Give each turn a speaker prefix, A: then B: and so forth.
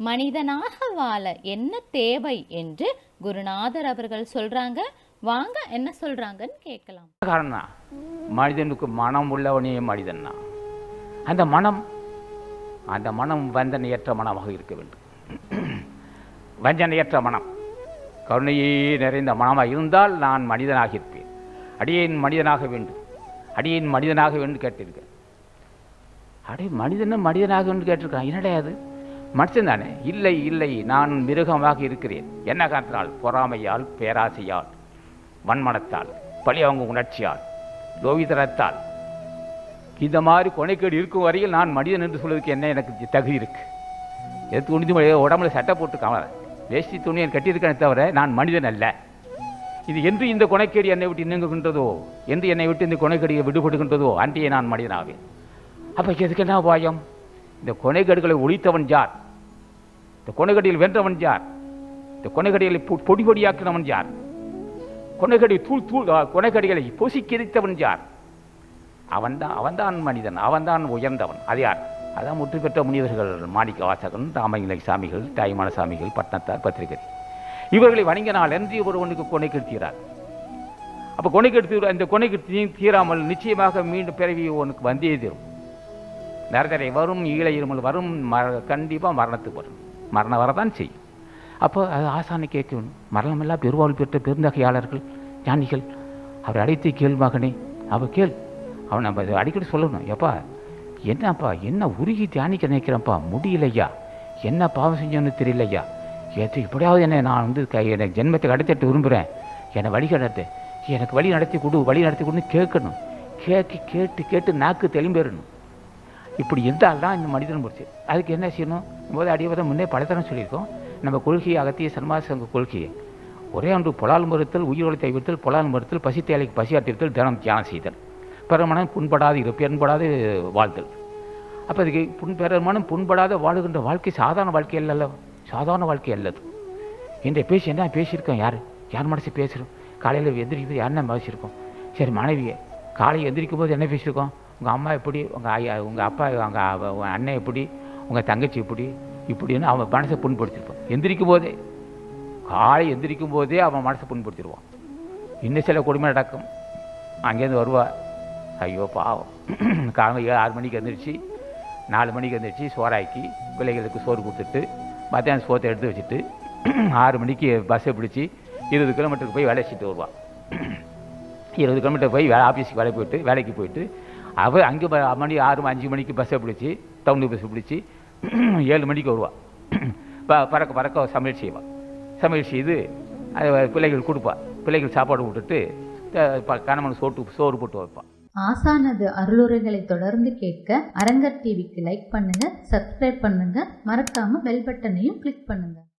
A: மனிதனாக வாழ என்ன தேவை என்று குருநாதர் அவர்கள் சொல்றாங்க வாங்க என்ன சொல்றாங்கன்னு கேட்கலாம்
B: காரணம் தான் மனிதனுக்கு மனம் உள்ளவனே மனிதன் தான் அந்த மனம் அந்த மனம் வஞ்சனையற்ற மனமாக இருக்க வேண்டும் வஞ்சனையற்ற மனம் கருணையே நிறைந்த மனமாக இருந்தால் நான் மனிதனாக இருப்பேன் அடியேன் மனிதனாக வேண்டும் அடியேன் மனிதனாக வேண்டும் கேட்டிருக்கேன் அடே மனிதனும் மனிதனாக வேண்டும் கேட்டிருக்கான் என்னடா அது மனுஷன் தானே இல்லை இல்லை நான் மிருகமாக இருக்கிறேன் என்ன காரணத்தினால் பொறாமையால் பேராசையால் வன்மனத்தால் பழியவங்க உணர்ச்சியால் லோவிதரத்தால் இந்த மாதிரி கொனைக்கேடு இருக்கும் வரையில் நான் மனிதன் என்று சொல்வதற்கு என்ன எனக்கு தகுதி இருக்கு எது துணிந்து உடம்புல சட்டை போட்டு கவலை வேஷ்டி துணியை கட்டியிருக்கேனே தவிர நான் மனிதன் அல்ல இது என்று இந்த கொனைக்கேடு என்னை விட்டு நீங்குகின்றதோ என்று என்னை விட்டு இந்த கொனைக்கேடியை விடுபடுகின்றதோ அன்றைய நான் மனிதனாவேன் அப்போ எதுக்கு என்ன உபாயம் இந்த கொனைகேடுகளை ஒழித்தவன் யார் இந்த கொனைகடியில் வென்றவன் யார் இந்த கொனைகடிகளை பொ- பொடி பொடியாக்கினவன் யார் கொனைகடி தூள் தூள் ஆ, கொனைகடிகளை பொசிக்கிரித்தவன் யார் அவன்தான் அவன்தான் மனிதன் அவன்தான் உயர்ந்தவன் அது யார் அதான் முற்று பெற்ற முனிவர்கள் மாணிக்க வாசகன் ராமலிங்க சாமிகள் தாய்மான சாமிகள் பட்னத்தார் பத்திரிகை இவர்களை வணங்கினால் என்று ஒருவனுக்கு கொனை கெடுக்கிறார் அப்போ கொனை கெடுத்து அந்த கொனை கெடுத்து தீராமல் நிச்சயமாக மீண்டும் பிறவி உனக்கு வந்தே தீரும் நரதரை வரும் ஈழ இருமல் வரும் மர கண்டிப்பாக மரணத்துக்கு வரும் மரணம் வரதான் செய்யும் அப்போ அது ஆசானை கேட்கணும் மரணமெல்லாம் பெருவாள் பெற்ற பெருந்தகையாளர்கள் ஞானிகள் அவர் அழைத்து கேள் மகனே அவ கேள் அவன் நம்ம இதை அடிக்கடி சொல்லணும் எப்பா என்னப்பா என்ன உருகி தியானிக்க நினைக்கிறேன்ப்பா முடியலையா என்ன பாவம் செஞ்சோன்னு தெரியலையா எது இப்படியாவது என்ன நான் வந்து க- எனக்கு ஜென்மத்தை கடத்திட்டு விரும்புகிறேன் என்னை வழி நடத்து எனக்கு வழி நடத்தி கொடு வழி நடத்தி கொடுன்னு கேட்கணும் கேட்க கேட்டு கேட்டு நாக்கு தெளிம்பெறணும் இப்படி இருந்தால் தான் இந்த மனிதன் முடிச்சு அதுக்கு என்ன செய்யணும் போது அடிவதை முன்னே பலதரம் சொல்லியிருக்கோம் நம்ம கொள்கையை அகத்திய சன்மாச சங்க கொள்கையை ஒரே ஒன்று பொலால் மறுத்தல் உயிரோடு தைவித்தல் பொலால் மறுத்தல் பசி தேலைக்கு பசியாற்றிருத்தல் தினம் தியானம் செய்தல் பிறமனம் புண்படாது இரு பெண்படாது வாழ்தல் அப்போ அதுக்கு புண் பிறமனம் புண்படாத வாழுகின்ற வாழ்க்கை சாதாரண வாழ்க்கை அல்ல சாதாரண வாழ்க்கை அல்லது இன்றைய பேசி என்ன பேசியிருக்கோம் யார் யார் மனசு பேசுகிறோம் காலையில் எந்திரிக்கும் போது என்ன பேசியிருக்கோம் சரி மனைவியை காலை எந்திரிக்கும் போது என்ன பேசியிருக்கோம் உங்கள் அம்மா எப்படி உங்கள் ஐயா உங்கள் அப்பா உங்கள் உங்கள் அண்ணன் எப்படி உங்கள் தங்கச்சி எப்படி இப்படின்னு அவன் மனசை புண்படுத்திருப்பான் எந்திரிக்கும் போதே காலை எந்திரிக்கும் போதே அவன் மனசை புண்படுத்திடுவான் இன்னும் சில கொடுமை நடக்கும் அங்கேருந்து வருவா ஐயோ பாவம் காலையில் ஏழு ஆறு மணிக்கு எந்திரிச்சு நாலு மணிக்கு எந்திரிச்சு சோறாக்கி பிள்ளைகளுக்கு சோறு கொடுத்துட்டு மத்தியானம் சோத்தை எடுத்து வச்சுட்டு ஆறு மணிக்கு பஸ்ஸை பிடிச்சி இருபது கிலோமீட்டருக்கு போய் வேலை செஞ்சுட்டு வருவான் இருபது கிலோமீட்டர் போய் வேலை ஆஃபீஸுக்கு வேலை போயிட்டு வேலைக்கு போயிட்டு அவள் அங்கே ப- மணி ஆறு அஞ்சு மணிக்கு பஸ்ஸை பிடிச்சி டவுனுக்கு பஸ் பிடிச்சி ஏழு மணிக்கு வருவாள் ப பறக்க பறக்க சமையல் செய்வாள் சமையல் செய்து அது பிள்ளைகள் கொடுப்பா பிள்ளைகள் சாப்பாடு விட்டுட்டு த- ப- கணவன் சோட்டு சோறு போட்டு வைப்பான்
C: ஆசானது அருளுரைகளை தொடர்ந்து கேட்க அரங்கர் டிவிக்கு லைக் பண்ணுங்க சப்ஸ்கிரைப் பண்ணுங்க மறக்காம பெல் பட்டனையும் கிளிக் பண்ணுங்க